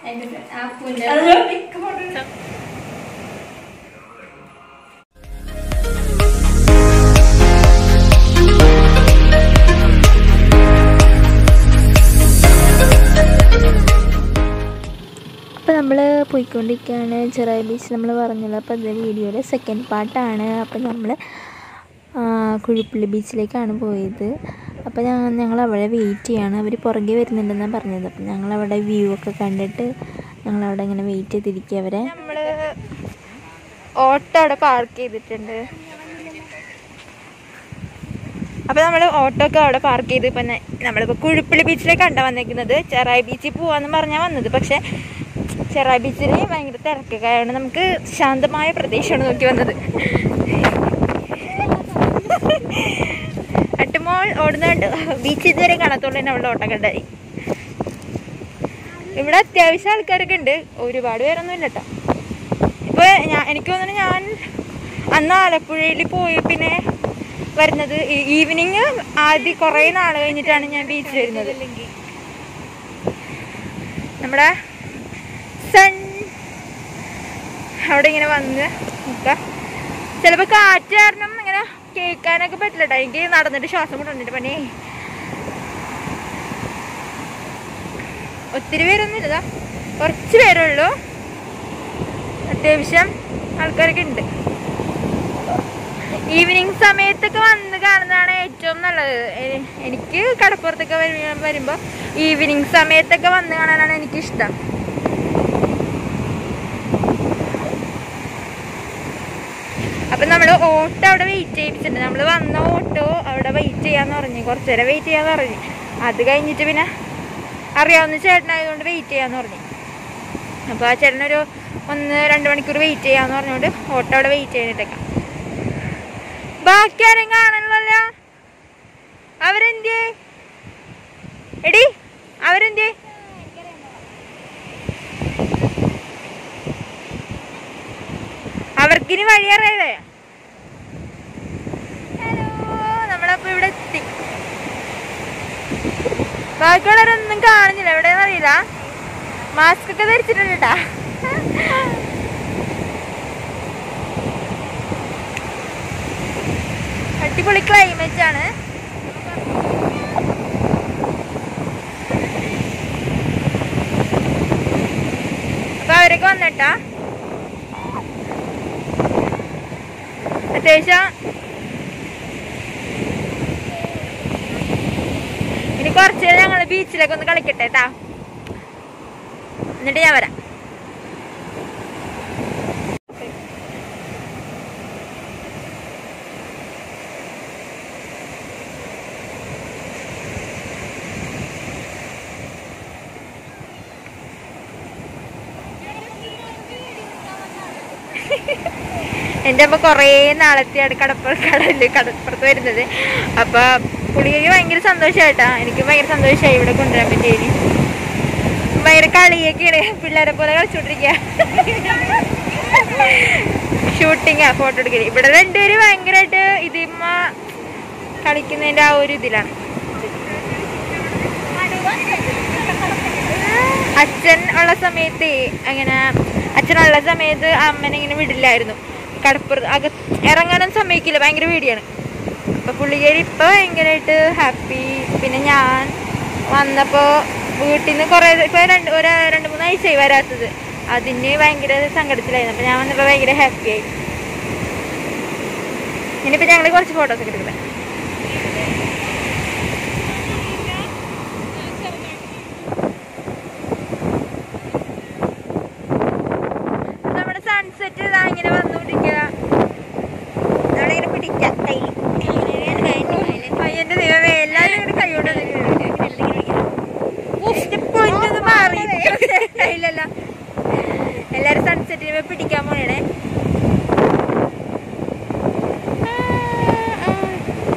എന്റെ ആപ്പൂന്റെ അപ്പോൾ നമ്മൾ പോയിക്കൊണ്ടിരിക്കുകയാണ് ചെറായി ബീച്ച് നമ്മൾ പറഞ്ഞല്ലോ അപ്പോൾ അത് വീഡിയോയുടെ സെക്കൻഡ് പാർട്ടാണ് അപ്പോൾ നമ്മൾ കുഴിപ്പള്ളി ബീച്ചിലേക്കാണ് പോയത് അപ്പോൾ ഞാൻ ഞങ്ങൾ അവിടെ വെയിറ്റ് ചെയ്യാണ് അവർ പുറകെ വരുന്നുണ്ടെന്നാണ് പറഞ്ഞത് അപ്പോൾ ഞങ്ങൾ അവിടെ വ്യൂ ഒക്കെ കണ്ടിട്ട് ഞങ്ങൾ അവിടെ ഇങ്ങനെ വെയിറ്റ് ചെയ്തിരിക്കുക അവരെ നമ്മൾ ഓട്ടോ അവിടെ പാർക്ക് ചെയ്തിട്ടുണ്ട് അപ്പൊ നമ്മൾ ഓട്ടോ ഒക്കെ അവിടെ പാർക്ക് ചെയ്ത് ഇപ്പൊ ന- നമ്മളിപ്പോ കുഴിപ്പള്ളി ബീച്ചിലേക്കാണ് വന്നേക്കുന്നത് ചെറായി ബീച്ചിൽ പോവാന്ന് പറഞ്ഞാൽ വന്നത് പക്ഷെ ചെറായി ബീച്ചിൽ ഭയങ്കര തിരക്കൊക്കെ ആയതുകൊണ്ട് നമുക്ക് ശാന്തമായ പ്രദേശമാണ് നോക്കി വന്നത് അട്ടുമോൾ ഓടുന്നുണ്ട് ബീച്ച് ഇതുവരെ കാണാത്തോണ്ട് തന്നെ അവളുടെ ഓട്ടം കണ്ടായി ഇവിടെ അത്യാവശ്യം ആൾക്കാരൊക്കെ ഉണ്ട് ഒരുപാട് പേരൊന്നും ഇല്ല കേട്ടോ ഇപ്പൊ ഞാൻ എനിക്ക് തോന്നുന്നു ഞാൻ അന്ന് ആലപ്പുഴയിൽ പോയി പിന്നെ വരുന്നത് ഈവനിങ് ആദ്യം കുറേ നാൾ കഴിഞ്ഞിട്ടാണ് ഞാൻ ബീച്ചിൽ വരുന്നത് നമ്മുടെ സൺ അവിടെ ഇങ്ങനെ വന്ന് നിൽക്കാം ചിലപ്പോൾ കാറ്റ് കാരണം ഇങ്ങനെ കേൾക്കാനൊക്കെ പറ്റില്ല ട്ടോ. എനിക്ക് നടന്നിട്ട് ശ്വാസം മുട്ടുന്നുണ്ട് പണി ഒത്തിരി പേരൊന്നും ഇല്ല കുറച്ച് പേരേ ഉള്ളൂ അത്യാവശ്യം ആൾക്കാരൊക്കെ ഉണ്ട് ഈവനിങ് സമയത്തൊക്കെ വന്ന് കാണുന്നതാണ് ഏറ്റവും നല്ലത് എ- എനിക്ക് കടപ്പുറത്തൊക്കെ വരു- വരുമ്പോ ഈവനിങ് സമയത്തൊക്കെ വന്ന് കാണാനാണ് എനിക്കിഷ്ടം അപ്പൊ നമ്മള് ഓട്ടോ അവിടെ വെയിറ്റ് ചെയ്യിപ്പിച്ചിട്ടുണ്ട് നമ്മള് വന്ന ഓട്ടോ അവിടെ വെയിറ്റ് ചെയ്യാന്ന് പറഞ്ഞു കുറച്ചു നേരം വെയിറ്റ് ചെയ്യാന്ന് പറഞ്ഞു അത് കഴിഞ്ഞിട്ട് പിന്നെ അറിയാവുന്ന ചേട്ടനായതുകൊണ്ട് വെയിറ്റ് ചെയ്യാന്ന് പറഞ്ഞു അപ്പൊ ആ ചേട്ടനൊരു ഒന്ന് രണ്ട് മണിക്കൂർ വെയിറ്റ് ചെയ്യാന്ന് പറഞ്ഞുകൊണ്ട് ഓട്ടോ അവിടെ വെയിറ്റ് ചെയ്തിട്ടേക്കാം ബാക്കി ആരും കാണണല്ലോ അവരെന്തേ എടി അവരെന്തേ അവർക്കിനി വഴി അറിയാതെ ഹലോ നമ്മളപ്പോ ഇവിടെ എത്തി ബാക്കിയുള്ളവരൊന്നും കാണുന്നില്ല എവിടെയെന്ന് അറിയില്ല മാസ്ക് ഒക്കെ ധരിച്ചിട്ടുണ്ട് കേട്ടാ അടിപൊളി ക്ലൈമറ്റ് ആണ് അപ്പൊ അവരൊക്കെ വന്നിട്ടാ അത്യാവശ്യം ഇനി കുറച്ച് നേരം ഞങ്ങൾ ബീച്ചിലൊക്കെ ഒന്ന് കളിക്കട്ടെ കേട്ടാ എന്നിട്ട് ഞാൻ വരാം എൻ്റെ അമ്മ കുറേ നാളത്തെയാണ് കടപ്പുറ കടലിൽ കടപ്പുറത്ത് വരുന്നത് അപ്പൊ പുള്ളിക്ക് ഭയങ്കര സന്തോഷമായിട്ടാ എനിക്ക് ഭയങ്കര സന്തോഷമായി ഇവിടെ കൊണ്ടുവരാൻ പറ്റിയതിന് ഭയങ്കര കളിയൊക്കെയാണ് പിള്ളേരെ പോലെ കളിച്ചോണ്ടിരിക്കുക ഷൂട്ടിങ്ങാ ഫോട്ടോ എടുക്കല് ഇവിടെ രണ്ടുപേര് ഭയങ്കരമായിട്ട് ഇതിമ്മ കളിക്കുന്നതിന്റെ ആ ഒരു ഇതിലാണ് അച്ഛൻ ഉള്ള സമയത്ത് അങ്ങനെ അച്ഛനുള്ള സമയത്ത് അമ്മനെ ഇങ്ങനെ വിടില്ലായിരുന്നു കടപ്പുറത്ത് അക ഇറങ്ങാനും സമ്മതിക്കില്ല ഭയങ്കര പേടിയാണ് അപ്പൊ പുള്ളിക്കാരി ഇപ്പൊ ഭയങ്കരമായിട്ട് ഹാപ്പി പിന്നെ ഞാൻ വന്നപ്പോ വീട്ടിൽ നിന്ന് കുറെ ഇപ്പൊ രണ്ട് ഒരു രണ്ട് മൂന്ന് ആഴ്ചയായി വരാത്തത് അതിന് ഭയങ്കര സങ്കടത്തിലായിരുന്നു അപ്പൊ ഞാൻ വന്നപ്പോ ഭയങ്കര ഹാപ്പി ആയി ഇനിയിപ്പോ ഞങ്ങള് കുറച്ച് ഫോട്ടോസ് ഒക്കെ എടുക്കട്ടെ നമ്മുടെ സൺസെറ്റ് ഇതാ ഇങ്ങനെ വന്നുകൊണ്ടിരിക്കുക നമ്മളിങ്ങനെ പിടിക്കാം കൈ അയ്യന്റെ ദൈവമേ എല്ലാരും ഇങ്ങനെ കൈകൊണ്ട് പൊന്നൊന്ന് മാറി ഇല്ലല്ല എല്ലാരും സൺസെറ്റിന് പിടിക്കാൻ പോണേ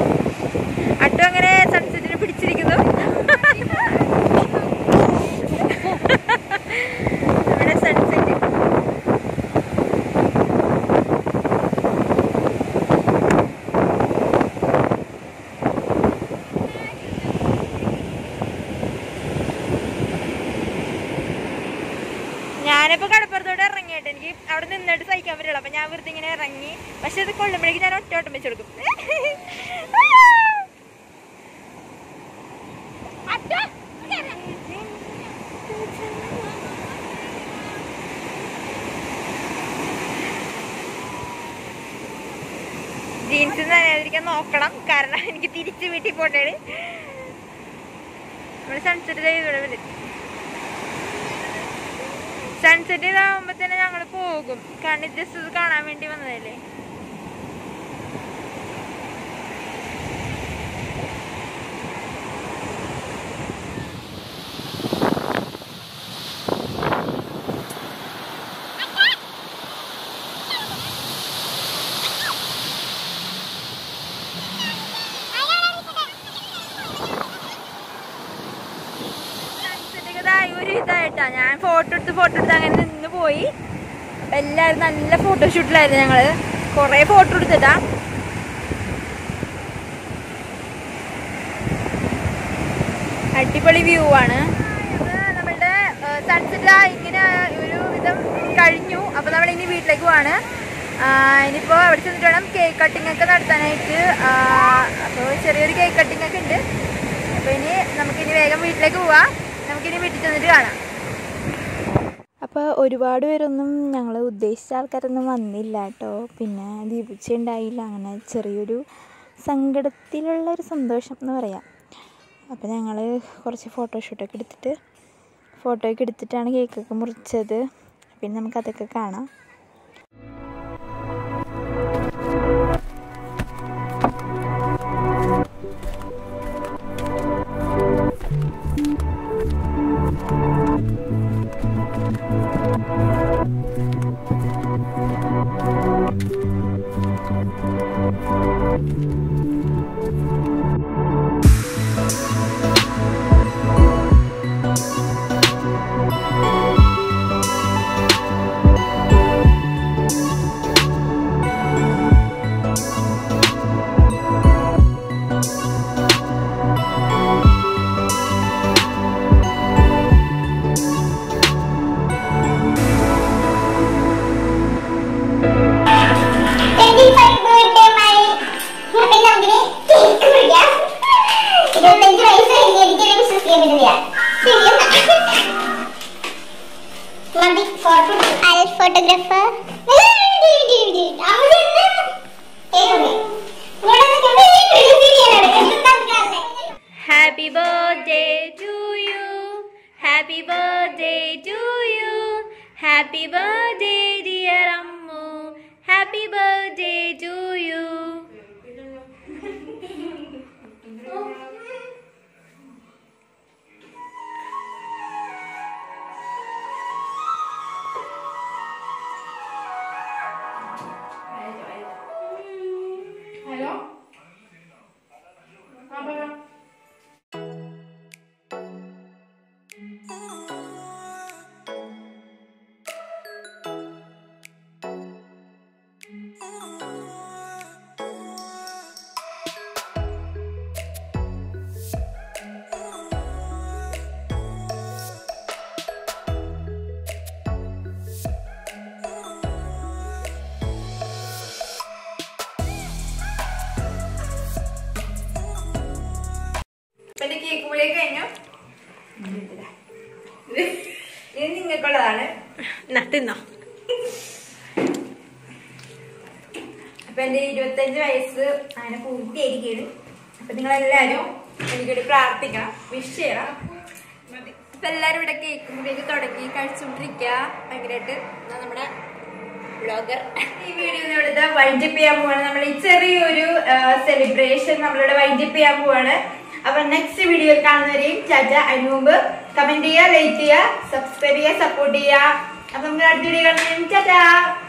ഞാനിപ്പോ കടപ്പുറത്തോട്ട് ഇറങ്ങിയിട്ട് എനിക്ക് അവിടെ നിന്നിട്ട് സഹിക്കാൻ പറ്റുള്ളൂ അപ്പൊ ഞാൻ വെറുതെ ഇങ്ങനെ ഇറങ്ങി പക്ഷെ ഇത് കൊള്ളുമ്പോഴേക്ക് ഞാൻ ഒറ്റ ഓട്ടം വെച്ച് കൊടുക്കും ജീൻസ് നനയാതിരിക്കാൻ നോക്കണം കാരണം എനിക്ക് തിരിച്ച് വീട്ടിൽ പോട്ടേണ് നമ്മള് സൺസെറ്റ് ഇവിടെ വരും സൺസെറ്റ് ഇതാവുമ്പോ തന്നെ ഞങ്ങൾ പോകും കാരണം ജസ്റ്റ് ഇത് കാണാൻ വേണ്ടി വന്നതല്ലേ സൺസെറ്റ് ഇതായി ഒരു ഇതായിട്ടാ ഞാൻ ഫോട്ടോ എടുത്ത് ഫോട്ടോ എടുത്ത് അങ്ങനെ നിന്ന് പോയി അപ്പൊ എല്ലാവരും നല്ല ഫോട്ടോഷൂട്ടിലായിരുന്നു ഞങ്ങള് കൊറേ ഫോട്ടോ എടുത്തിട്ടാ അടിപൊളി വ്യൂ ആണ് ഇത് നമ്മളുടെ സൺസെറ്റ് ഇങ്ങനെ ഒരു വിധം കഴിഞ്ഞു അപ്പൊ നമ്മൾ ഇനി വീട്ടിലേക്ക് പോവാണ് ഇനിയിപ്പോ അവിടെ ചെന്നിട്ട് വേണം കേക്ക് കട്ടിംഗ് ഒക്കെ നടത്താനായിട്ട് അപ്പോൾ ചെറിയൊരു കേക്ക് കട്ടിംഗ് ഒക്കെ ഉണ്ട് അപ്പൊ ഇനി നമുക്കിനി വേഗം വീട്ടിലേക്ക് പോവാം നമുക്കിനി വീട്ടിൽ ചെന്നിട്ട് കാണാം അപ്പോൾ ഒരുപാട് പേരൊന്നും ഞങ്ങൾ ഉദ്ദേശിച്ച ആൾക്കാരൊന്നും വന്നില്ല കേട്ടോ പിന്നെ ദീപിച്ച ഉണ്ടായില്ല അങ്ങനെ ചെറിയൊരു സങ്കടത്തിലുള്ള ഒരു സന്തോഷം എന്ന് പറയാം അപ്പോൾ ഞങ്ങൾ കുറച്ച് ഫോട്ടോഷൂട്ടൊക്കെ എടുത്തിട്ട് ഫോട്ടോയൊക്കെ എടുത്തിട്ടാണ് കേക്കൊക്കെ മുറിച്ചത് പിന്നെ നമുക്കതൊക്കെ കാണാം ഇരുപത്തഞ്ച് വയസ്സ് കഴിഞ്ഞ് എനിക്കൊരു വിശ്വസിക്കാൻ പറ്റുന്നില്ല മതി ഫോട്ടോ അൽ photographer happy birthday to you happy birthday to you happy birthday dear Ammu happy birthday to you എന്റെ കേക്ക് മുറിയെ കഴിഞ്ഞു ഇത് നിങ്ങൾക്കുള്ളതാണ് തിന്നോ അപ്പൊ എന്റെ ഇരുപത്തഞ്ച് വയസ്സ് അങ്ങനെ പൂർത്തിയായിരിക്കുകയാണ് അപ്പൊ നിങ്ങൾ എല്ലാരും എനിക്കൊരു പ്രാർത്ഥിക്കണം വിഷ് ചെയ്യണം അപ്പൊ എല്ലാരും ഇവിടെ കേക്ക് മുറിയൊക്കെ തുടങ്ങി കഴിച്ചുകൊണ്ടിരിക്കുക ഭയങ്കരമായിട്ട് ഇതാ നമ്മുടെ ബ്ലോഗർ ഈ വീഡിയോ ഇവിടുത്തെ വൈൻഡപ്പ് ചെയ്യാൻ പോവാണ് നമ്മൾ ഈ ചെറിയൊരു സെലിബ്രേഷൻ നമ്മളിവിടെ വൈൻഡപ്പ് ചെയ്യാൻ പോവാണ് അപ്പൊ നെക്സ്റ്റ് വീഡിയോയിൽ കാണുന്നവരെയും ചാറ്റ അതിന് മുമ്പ് കമന്റ് ചെയ്യുക ലൈക്ക് ചെയ്യുക സബ്സ്ക്രൈബ് ചെയ്യുക സപ്പോർട്ട് ചെയ്യുക അപ്പൊ നമുക്ക് അടുത്ത വീഡിയോ കാണുന്നതിന് ചാറ്റ